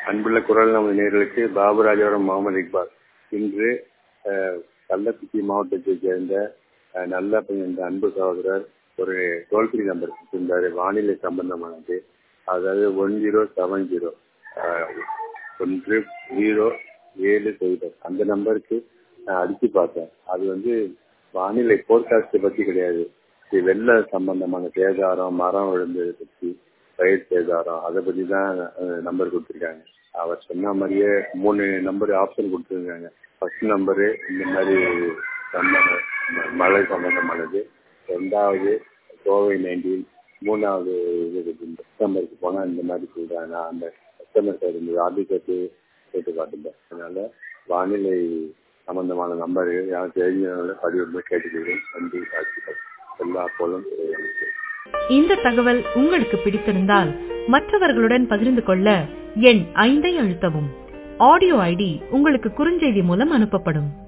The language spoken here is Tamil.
அன்புள்ள குரல் நமது நேர்களுக்கு பாபுராஜபுரம் முகமது இக்பால் இன்று அஹ், கள்ளக்குறிச்சி மாவட்டத்தைச் சேர்ந்த அஹ், நல்ல என்ற அன்பு சகோதரர் ஒரு டோல் ஃப்ரீ நம்பர் கொடுத்திருந்தாரு வானிலை சம்பந்தமானது அதாவது ஒன் ஜீரோ செவன் ஜீரோ ஒன்று ஜீரோ ஏழு சைபர் அந்த நம்பருக்கு நான் அடிச்சு பார்த்தேன் அது வந்து வானிலை போர்காஸ்ட் பத்தி கிடையாது இது வெள்ள சம்பந்தமான சேதாரம் மரம் விழுந்ததை பத்தி பயிர் சேதாரம் அதை பத்தி தான் நம்பர் கொடுத்துருக்காங்க அவர் சொன்ன மாதிரியே மூணு நம்பர் ஆப்ஷன் கொடுத்துருக்காங்க ஃபர்ஸ்ட் நம்பரு இந்த மாதிரி சம்பந்த- ம- மழை சம்பந்தமானது ரெண்டாவது கோவை நைன்டீன் மூணாவது இது கஸ்டமருக்கு போனால் இந்த மாதிரி சொல்றாங்க நான் அந்த கஸ்டமர் சைடு இந்த ஆபீஸருக்கு கேட்டு காட்டுங்க அதனால வானிலை சம்பந்தமான நம்பர் யாரும் தெரிஞ்சவங்கள பதிவு கேட்டுக்கிறேன் நன்றி வாழ்த்துக்கள் எல்லா போலும் இறைவனுக்கு. இந்த தகவல் உங்களுக்கு பிடித்திருந்தால் மற்றவர்களுடன் பகிர்ந்து கொள்ள எண் ஐந்தை அழுத்தவும் ஆடியோ ஐடி உங்களுக்கு குறுஞ்செய்தி மூலம் அனுப்பப்படும்